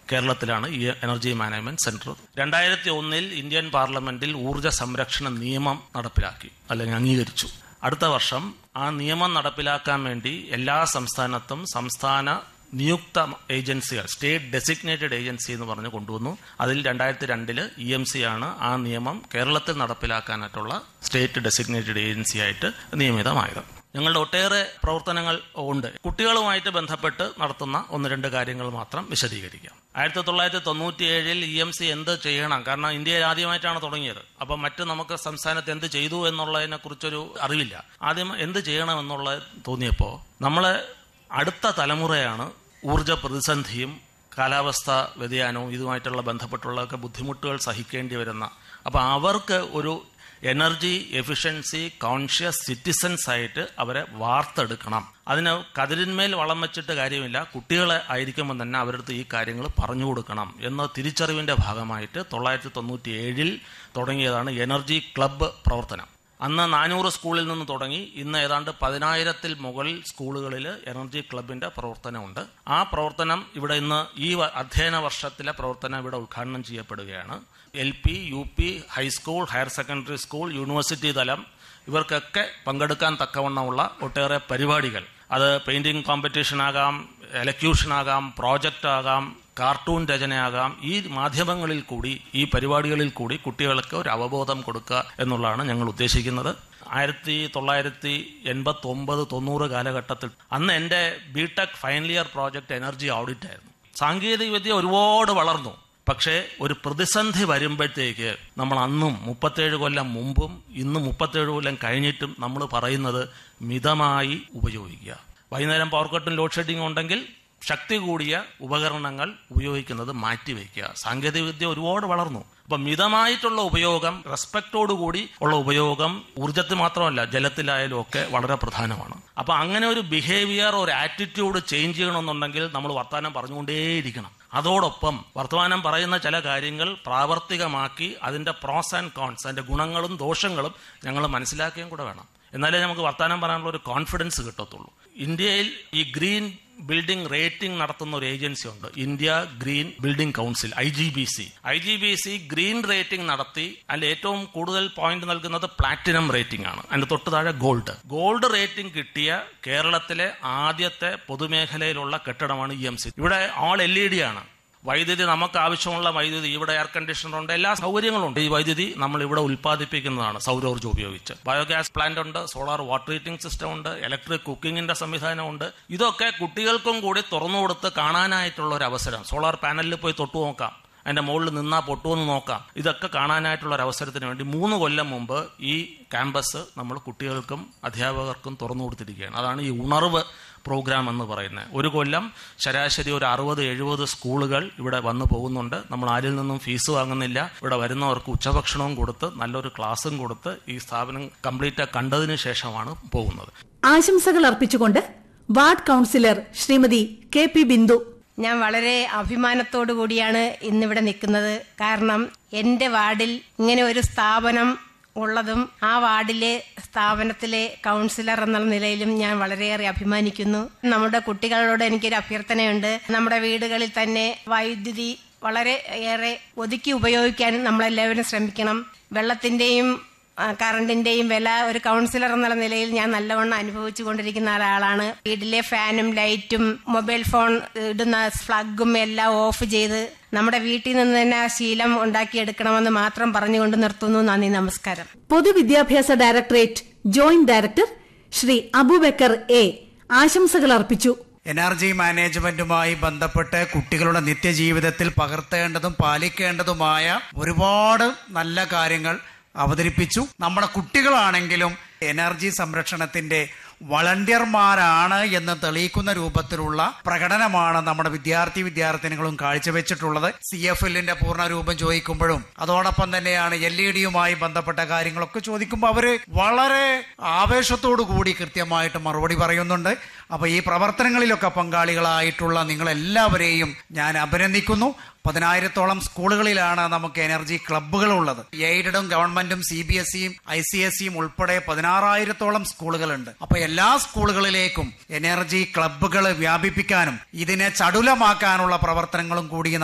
കേരളത്തിലാണ് ഈ energy management centre രണ്ടായിരത്തി ഒന്നിൽ ഇന്ത്യൻ പാർലമെന്റിൽ ഊർജ്ജ സംരക്ഷണ നിയമം നടപ്പിലാക്കി അല്ലെങ്കിൽ അംഗീകരിച്ചു അടുത്ത വർഷം ആ നിയമം നടപ്പിലാക്കാൻ വേണ്ടി എല്ലാ സംസ്ഥാനത്തും സംസ്ഥാന നിയുക്ത ഏജൻസികൾ സ്റ്റേറ്റ് ഡെസിഗ്നേറ്റഡ് ഏജൻസി എന്ന് പറഞ്ഞ് കൊണ്ടുവന്നു അതിൽ രണ്ടായിരത്തി രണ്ടില് ഇ എം സി ആണ് ആ നിയമം കേരളത്തിൽ നടപ്പിലാക്കാനായിട്ടുള്ള സ്റ്റേറ്റ് ഡെസിഗ്നേറ്റഡ് ഏജൻസി ആയിട്ട് നിയമിതമായത് ഞങ്ങളുടെ ഒട്ടേറെ പ്രവർത്തനങ്ങൾ ഉണ്ട് കുട്ടികളുമായിട്ട് ബന്ധപ്പെട്ട് നടത്തുന്ന ഒന്ന് രണ്ട് കാര്യങ്ങൾ മാത്രം വിശദീകരിക്കാം ആയിരത്തി തൊള്ളായിരത്തി തൊണ്ണൂറ്റിയേഴിൽ ഇ എം സി എന്ത് ചെയ്യണം കാരണം ഇന്ത്യയിൽ ആദ്യമായിട്ടാണ് തുടങ്ങിയത് അപ്പം മറ്റ് നമുക്ക് സംസ്ഥാനത്ത് എന്ത് ചെയ്തു എന്നുള്ളതിനെ കുറിച്ചൊരു അറിവില്ല ആദ്യം എന്ത് ചെയ്യണം എന്നുള്ളത് തോന്നിയപ്പോൾ നമ്മൾ അടുത്ത തലമുറയാണ് ഊർജ പ്രതിസന്ധിയും കാലാവസ്ഥ വ്യതിയാനവും ഇതുമായിട്ടുള്ള ബന്ധപ്പെട്ടുള്ളതൊക്കെ ബുദ്ധിമുട്ടുകൾ സഹിക്കേണ്ടി വരുന്ന അപ്പോൾ അവർക്ക് ഒരു എനർജി എഫിഷ്യൻസി കോൺഷ്യസ് സിറ്റിസൺസ് ആയിട്ട് അവരെ വാർത്തെടുക്കണം അതിന് കതിരിന്മേൽ വളം വെച്ചിട്ട് കാര്യമില്ല കുട്ടികളെ ആയിരിക്കുമ്പോൾ തന്നെ അവരുടെ അടുത്ത് ഈ കാര്യങ്ങൾ പറഞ്ഞു കൊടുക്കണം എന്ന തിരിച്ചറിവിന്റെ ഭാഗമായിട്ട് തൊള്ളായിരത്തി തൊണ്ണൂറ്റി ഏഴിൽ തുടങ്ങിയതാണ് എനർജി ക്ലബ്ബ് പ്രവർത്തനം അന്ന് നാനൂറ് സ്കൂളിൽ നിന്ന് തുടങ്ങി ഇന്ന് ഏതാണ്ട് പതിനായിരത്തിൽ മുകളിൽ സ്കൂളുകളിൽ എനർജി ക്ലബിന്റെ പ്രവർത്തനമുണ്ട് ആ പ്രവർത്തനം ഇവിടെ ഇന്ന് ഈ വ- അധ്യയന വർഷത്തിലെ പ്രവർത്തനം ഇവിടെ ഉദ്ഘാടനം ചെയ്യപ്പെടുകയാണ് L P U P high school higher secondary school university തലം ഇവർക്കൊക്കെ പങ്കെടുക്കാൻ തക്കവണ്ണമുള്ള ഒട്ടേറെ പരിപാടികൾ അത് പെയിന്റിംഗ് കോമ്പറ്റീഷൻ ആകാം എലക്യൂഷൻ ആകാം പ്രോജക്റ്റ് ആകാം കാർട്ടൂൺ രചനയാകാം ഈ മാധ്യമങ്ങളിൽ കൂടി ഈ പരിപാടികളിൽ കൂടി കുട്ടികൾക്ക് ഒരു അവബോധം കൊടുക്കുക എന്നുള്ളതാണ് ഞങ്ങൾ ഉദ്ദേശിക്കുന്നത് ആയിരത്തി തൊള്ളായിരത്തി എൺപത്തി ഒമ്പത് തൊണ്ണൂറ് കാലഘട്ടത്തിൽ അന്ന് എൻ്റെ BTech final year project energy audit ആയിരുന്നു സാങ്കേതികവിദ്യ ഒരുപാട് വളർന്നു പക്ഷേ ഒരു പ്രതിസന്ധി വരുമ്പോഴത്തേക്ക് നമ്മൾ അന്നും മുപ്പത്തേഴ് കൊല്ലം മുമ്പും ഇന്ന് മുപ്പത്തേഴ് കൊല്ലം കഴിഞ്ഞിട്ടും നമ്മൾ പറയുന്നത് മിതമായി ഉപയോഗിക്കുക വൈകുന്നേരം പവർ കട്ടും ലോഡ് ഷെഡിങ് ഉണ്ടെങ്കിൽ ശക്തി കൂടിയ ഉപകരണങ്ങൾ ഉപയോഗിക്കുന്നത് മാറ്റിവെക്കുക സാങ്കേതികവിദ്യ ഒരുപാട് വളർന്നു അപ്പൊ മിതമായിട്ടുള്ള ഉപയോഗം റെസ്പെക്റ്റോടുകൂടി ഉള്ള ഉപയോഗം ഊർജത്തിൽ മാത്രമല്ല ജലത്തിലായാലും ഒക്കെ വളരെ പ്രധാനമാണ് അപ്പൊ അങ്ങനെ ഒരു ബിഹേവിയർ ഒരു ആറ്റിറ്റ്യൂഡ് ചേഞ്ച് ചെയ്യണമെന്നുണ്ടെങ്കിൽ നമ്മൾ വർത്തമാനം പറഞ്ഞുകൊണ്ടേയിരിക്കണം അതോടൊപ്പം വർത്തമാനം പറയുന്ന ചില കാര്യങ്ങൾ പ്രാവർത്തികമാക്കി അതിന്റെ പ്രോസ് ആൻഡ് കോൺസ് അതിന്റെ ഗുണങ്ങളും ദോഷങ്ങളും ഞങ്ങൾ മനസ്സിലാക്കുകയും കൂടെ വേണം എന്നാലേ നമുക്ക് വർത്തമാനം പറയാനുള്ള ഒരു കോൺഫിഡൻസ് കിട്ടത്തുള്ളൂ ഇന്ത്യയിൽ ഈ ഗ്രീൻ ബിൽഡിംഗ് റേറ്റിംഗ് നടത്തുന്ന ഒരു ഏജൻസി ഉണ്ട് India Green Building Council I G B C I G B C green rating നടത്തി അതിൽ ഏറ്റവും കൂടുതൽ പോയിന്റ് നൽകുന്നത് പ്ലാറ്റിനം റേറ്റിംഗ് ആണ് അതിന്റെ തൊട്ട് താഴെ ഗോൾഡ് ഗോൾഡ് റേറ്റിംഗ് കിട്ടിയ കേരളത്തിലെ ആദ്യത്തെ പൊതുമേഖലയിലുള്ള കെട്ടിടമാണ് ഇ എം സി ഇവിടെ ഓൾ എൽ ഇ ഡി ആണ് വൈദ്യുതി നമുക്ക് ആവശ്യമുള്ള വൈദ്യുതി ഇവിടെ എയർ കണ്ടീഷണർ ഉണ്ട് എല്ലാ സൗകര്യങ്ങളും ഉണ്ട് ഈ വൈദ്യുതി നമ്മൾ ഇവിടെ ഉൽപ്പാദിപ്പിക്കുന്നതാണ് സൗരോർജ്ജം ഉപയോഗിച്ച് ബയോഗ്യാസ് പ്ലാന്റ് ഉണ്ട് സോളാർ വാട്ടർ ഹീറ്റിംഗ് സിസ്റ്റം ഉണ്ട് ഇലക്ട്രിക് കുക്കിങ്ങിന്റെ സംവിധാനമുണ്ട് ഇതൊക്കെ കുട്ടികൾക്കും കൂടി തുറന്നു കൊടുത്ത് കാണാനായിട്ടുള്ള ഒരു അവസരം സോളാർ പാനലിൽ പോയി തൊട്ടു നോക്കാം അതിന്റെ മുകളിൽ നിന്നാ പൊട്ടുമെന്ന് നോക്കാം ഇതൊക്കെ കാണാനായിട്ടുള്ള ഒരു അവസരത്തിന് വേണ്ടി മൂന്ന് കൊല്ലം മുമ്പ് ഈ ക്യാമ്പസ് നമ്മൾ കുട്ടികൾക്കും അധ്യാപകർക്കും തുറന്നു കൊടുത്തിരിക്കുകയാണ് അതാണ് ഈ ഉണർവ് പ്രോഗ്രാം എന്ന് പറയുന്നത് ഒരു കൊല്ലം ശരാശരി ഒരു അറുപത് എഴുപത് സ്കൂളുകൾ ഇവിടെ വന്നു പോകുന്നുണ്ട് നമ്മൾ ആരിൽ നിന്നും ഫീസ് വാങ്ങുന്നില്ല ഇവിടെ വരുന്നവർക്ക് ഉച്ചഭക്ഷണവും കൊടുത്ത് നല്ലൊരു ക്ലാസ്സും കൊടുത്ത് ഈ സ്ഥാപനം കംപ്ലീറ്റ് കണ്ടതിന് ശേഷമാണ് പോകുന്നത് ആശംസകൾ അർപ്പിച്ചുകൊണ്ട് ward councillor Shrimati K P Bindu ഞാൻ വളരെ അഭിമാനത്തോടു കൂടിയാണ് ഇന്നിവിടെ നിൽക്കുന്നത് കാരണം എൻ്റെ വാർഡിൽ ഇങ്ങനെ ഒരു സ്ഥാപനം ഉള്ളതും ആ വാർഡിലെ സ്ഥാപനത്തിലെ കൗൺസിലർ എന്നുള്ള നിലയിലും ഞാൻ വളരെയേറെ അഭിമാനിക്കുന്നു നമ്മുടെ കുട്ടികളോട് എനിക്കൊരു അഭ്യർത്ഥനയുണ്ട് നമ്മുടെ വീടുകളിൽ തന്നെ വൈദ്യുതി വളരെ ഏറെ ഒതുക്കി ഉപയോഗിക്കാൻ നമ്മളെല്ലാവരും ശ്രമിക്കണം വെള്ളത്തിന്റെയും ആ, കറണ്ടിന്റെയും വില ഒരു കൗൺസിലർ എന്നുള്ള നിലയിൽ ഞാൻ നല്ലവണ്ണം അനുഭവിച്ചു കൊണ്ടിരിക്കുന്ന ഒരാളാണ് വീട്ടിലെ ഫാനും ലൈറ്റും മൊബൈൽ ഫോൺ ഇടുന്ന ഫ്ലഗും എല്ലാം ഓഫ് ചെയ്ത് നമ്മുടെ വീട്ടിൽ നിന്ന് തന്നെ ആ ശീലം ഉണ്ടാക്കിയെടുക്കണമെന്ന് മാത്രം പറഞ്ഞുകൊണ്ട് നിർത്തുന്നു നന്ദി നമസ്കാരം പൊതുവിദ്യാഭ്യാസ directorate joint director Shri Aboobacker A ആശംസകൾ അർപ്പിച്ചു എനർജി മാനേജ്മെന്റുമായി ബന്ധപ്പെട്ട് കുട്ടികളുടെ നിത്യജീവിതത്തിൽ പകർത്തേണ്ടതും പാലിക്കേണ്ടതുമായ ഒരുപാട് നല്ല കാര്യങ്ങൾ അവതരിപ്പിച്ചു നമ്മുടെ കുട്ടികളാണെങ്കിലും എനർജി സംരക്ഷണത്തിന്റെ വളണ്ടിയർമാരാണ് എന്ന് തെളിയിക്കുന്ന രൂപത്തിലുള്ള പ്രകടനമാണ് നമ്മുടെ വിദ്യാർത്ഥി വിദ്യാർത്ഥിനികളും കാഴ്ചവെച്ചിട്ടുള്ളത് സി എഫ് എല്ലിന്റെ പൂർണ്ണ രൂപം ചോദിക്കുമ്പോഴും അതോടൊപ്പം തന്നെയാണ് എൽ ഇ ഡിയുമായി ബന്ധപ്പെട്ട കാര്യങ്ങളൊക്കെ ചോദിക്കുമ്പോൾ അവര് വളരെ ആവേശത്തോടു കൂടി കൃത്യമായിട്ട് മറുപടി പറയുന്നുണ്ട് അപ്പൊ ഈ പ്രവർത്തനങ്ങളിലൊക്കെ പങ്കാളികളായിട്ടുള്ള നിങ്ങളെല്ലാവരെയും ഞാൻ അഭിനന്ദിക്കുന്നു പതിനായിരത്തോളം സ്കൂളുകളിലാണ് നമുക്ക് എനർജി ക്ലബ്ബുകൾ ഉള്ളത് എയ്ഡഡും ഗവൺമെന്റും സി ബി എസ് സിയും ഐ സി എസ് സിയും ഉൾപ്പെടെ പതിനാറായിരത്തോളം സ്കൂളുകളുണ്ട് അപ്പൊ എല്ലാ സ്കൂളുകളിലേക്കും എനർജി ക്ലബ്ബുകൾ വ്യാപിപ്പിക്കാനും ഇതിനെ ചടുലമാക്കാനുള്ള പ്രവർത്തനങ്ങളും കൂടി